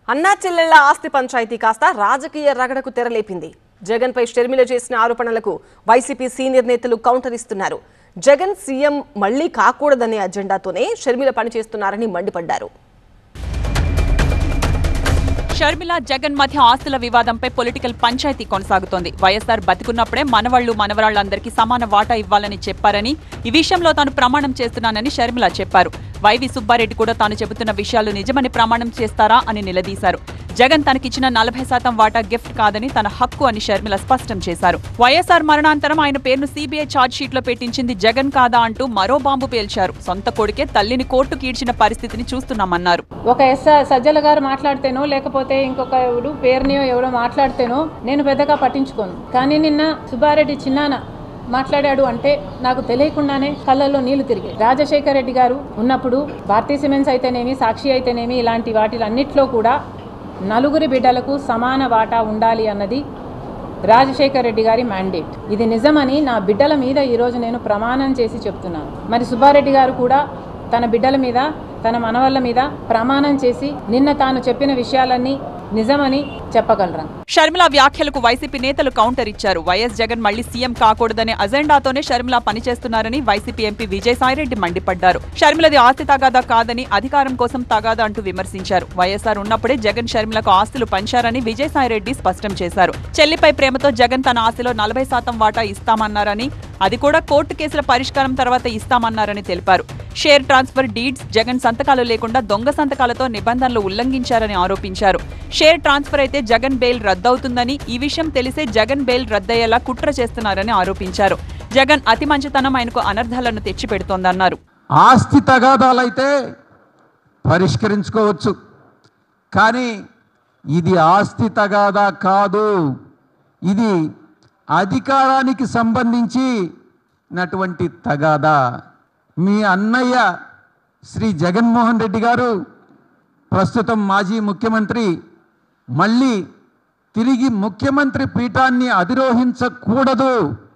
అన్నా చెల్లెళ్ల ఆస్తి పంచాయతీ కాస్త రాజకీయ రగడకు తెరలేపింది జగన్ పై షర్మిల చేసిన ఆరోపణలకు వైసీపీ సీనియర్ నేతలు కౌంటర్ ఇస్తున్నారు జగన్ సీఎం మళ్లీ కాకూడదనే అజెండాతోనే షర్మిల పనిచేస్తున్నారని మండిపడ్డారు షర్మిల జగన్ మధ్య ఆస్తుల వివాదంపై పొలిటికల్ పంచాయతీ కొనసాగుతోంది వైఎస్ఆర్ బతికున్నప్పుడే మనవాళ్లు మనవరాళ్లందరికీ సమాన వాటా ఇవ్వాలని చెప్పారని ఈ విషయంలో తాను ప్రమాణం చేస్తున్నానని షర్మిల చెప్పారు వైవి సుబ్బారెడ్డి కూడా తాను చెబుతున్న విషయాలు నిజమని ప్రమాణం చేస్తారా అని నిలదీశారు జగన్ తనకిచ్చిన నలభై శాతం వాటా గిఫ్ట్ కాదని తన హక్కు అని షర్మిల స్పష్టం చేశారు వైఎస్ఆర్ మరణాంతరం ఆయన పేరును సీబీఐ ఛార్జ్ షీట్ లో పెట్టించింది జగన్ కాదా అంటూ మరో బాంబు పేల్చారు సొంత కొడుకే తల్లిని కోర్టుకి ఈడ్చిన పరిస్థితిని చూస్తున్నామన్నారు ఒక ఎస్ సజ్జల గారు మాట్లాడితేనో లేకపోతే ఇంకొక ఎవరు పేరునియో ఎవరో మాట్లాడితేనో నేను పెద్దగా పట్టించుకోను కానీ నిన్న సుబ్బారెడ్డి చిన్నాన మాట్లాడాడు అంటే నాకు తెలియకుండానే కళ్ళల్లో నీళ్లు తిరిగాయి రాజశేఖర రెడ్డి గారు ఉన్నప్పుడు భారతీ సిమెంట్స్ అయితేనేమి సాక్షి అయితేనేమి ఇలాంటి వాటిలన్నిట్లో కూడా నలుగురి బిడ్డలకు సమాన వాటా ఉండాలి అన్నది రాజశేఖర్ రెడ్డి గారి మ్యాండేట్ ఇది నిజమని నా బిడ్డల మీద ఈరోజు నేను ప్రమాణం చేసి చెప్తున్నాను మరి సుబ్బారెడ్డి గారు కూడా తన బిడ్డల మీద తన మనవళ్ళ మీద ప్రమాణం చేసి నిన్న తాను చెప్పిన విషయాలన్నీ నిజమని చెప్పగలరా షర్మిల వ్యాఖ్యలకు వైసీపీ నేతలు కౌంటర్ ఇచ్చారు వైఎస్ జగన్ మళ్లీ సీఎం కాకూడదనే అజెండాతోనే షర్మిల పనిచేస్తున్నారని వైసీపీ ఎంపీ విజయసాయిరెడ్డి మండిపడ్డారు షర్మిలది ఆస్తి తగాదా కాదని అధికారం కోసం తగాదా అంటూ విమర్శించారు వైఎస్ఆర్ ఉన్నప్పుడే జగన్ షర్మిలకు ఆస్తులు పంచారని విజయసాయిరెడ్డి స్పష్టం చేశారు చెల్లిపై ప్రేమతో జగన్ తన ఆస్తిలో నలభై శాతం వాటా ఇస్తామన్నారని అది కూడా కోర్టు కేసుల పరిష్కారం తర్వాత ఇస్తామన్నారని తెలిపారు షేర్ ట్రాన్స్ఫర్ డీడ్స్ జగన్ సంతకాలు లేకుండా దొంగ సంతకాలతో నిబంధనలు ఉల్లంఘించారని ఆరోపించారు షేర్ ట్రాన్స్ఫర్ అయితే జగన్ బెయిల్ రద్దవుతుందని ఈ విషయం తెలిసే జగన్ బెయిల్ రద్దయ్యేలా కుట్ర చేస్తున్నారని ఆరోపించారు జగన్ అతి మంచితనం ఆయనకు అనర్ధాలను తెచ్చిపెడుతోందన్నారు ఆస్తి తగాదాలైతే పరిష్కరించుకోవచ్చు కానీ ఇది ఆస్తి తగాదా కాదు ఇది అధికారానికి సంబంధించినటువంటి తగాదా మీ అన్నయ్య శ్రీ జగన్మోహన్ రెడ్డి గారు ప్రస్తుతం మాజీ ముఖ్యమంత్రి మళ్ళీ తిరిగి ముఖ్యమంత్రి పీఠాన్ని అధిరోహించకూడదు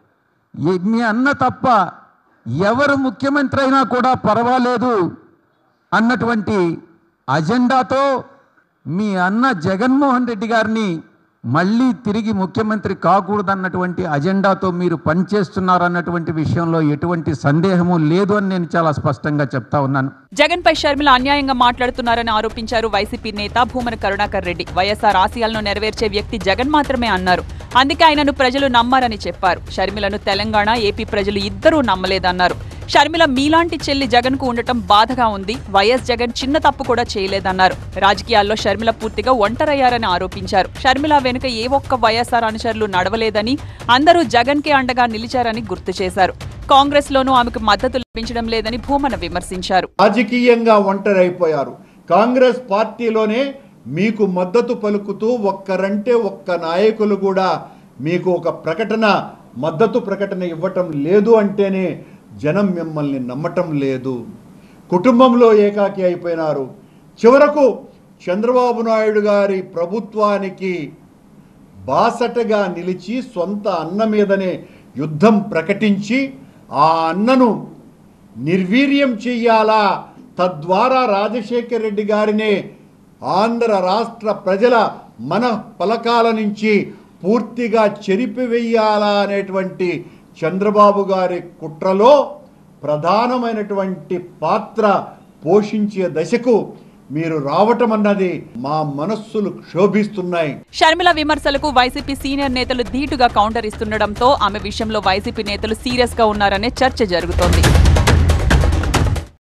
ఏ- మీ అన్న తప్ప ఎవరు ముఖ్యమంత్రి అయినా కూడా పర్వాలేదు అన్నటువంటి అజెండాతో మీ అన్న జగన్మోహన్ రెడ్డి గారిని మళ్ళీ తిరిగి ముఖ్యమంత్రి కాకూడదన్నటువంటి అజెండాతో మీరు పనిచేస్తున్నారన్నటువంటి విషయంలో ఎటువంటి సందేహము లేదు అని నేను చాలా స్పష్టంగా చెప్తా ఉన్నాను జగన్ పై షర్మిల అన్యాయంగా మాట్లాడుతున్నారని ఆరోపించారు వైసీపీ నేత భూమన కరుణాకర్ రెడ్డి వైఎస్ఆర్ ఆశయాలను నెరవేర్చే వ్యక్తి జగన్ మాత్రమే అన్నారు అందుకే ఆయనను ప్రజలు నమ్మారని చెప్పారు షర్మిలను తెలంగాణ ఏపీ ప్రజలు ఇద్దరూ నమ్మలేదన్నారు షర్మిల మీలాంటి చెల్లి జగన్ కు ఉండటం బాధగా ఉంది వైఎస్ జగన్ చిన్న తప్పు కూడా చేయలేదన్నారు రాజకీయాల్లో షర్మిల పూర్తిగా ఒంటరయ్యారని ఆరోపించారు షర్మిల వెనుక ఏ ఒక్క వైఎస్ఆర్ అనుచరులు నడవలేదని అందరూ జగన్ కే అండగా నిలిచారని గుర్తు చేశారు కాంగ్రెస్ లోనూ ఆమెకు మద్దతు లభించడం లేదని భూమన విమర్శించారు రాజకీయంగా ఒంటరైపోయారు కాంగ్రెస్ పార్టీలోనే మీకు మద్దతు పలుకుతూ ఒక్కరంటే ఒక్క నాయకులు కూడా మీకు ఒక ప్రకటన మద్దతు ప్రకటన ఇవ్వటం లేదు అంటేనే జనం మిమ్మల్ని నమ్మటం లేదు కుటుంబంలో ఏకాకి అయిపోయినారు చివరకు చంద్రబాబు నాయుడు గారి ప్రభుత్వానికి బాసటగా నిలిచి సొంత అన్న మీదనే యుద్ధం ప్రకటించి ఆ అన్నను నిర్వీర్యం చెయ్యాలా తద్వారా రాజశేఖర్ రెడ్డి గారినే ఆంధ్ర రాష్ట్ర ప్రజల మన పలకాల నుంచి పూర్తిగా చెరిపివేయాలా అనేటువంటి చంద్రబాబు గారి కుట్రలో ప్రధానమైనటువంటి పాత్ర పోషించే దశకు మీరు రావటం అన్నది మా మనస్సులు క్షోభిస్తున్నాయి షర్మిల విమర్శలకు వైసీపీ సీనియర్ నేతలు ధీటుగా కౌంటర్ ఇస్తుండటంతో ఆమె విషయంలో వైసీపీ నేతలు సీరియస్ గా ఉన్నారనే చర్చ జరుగుతోంది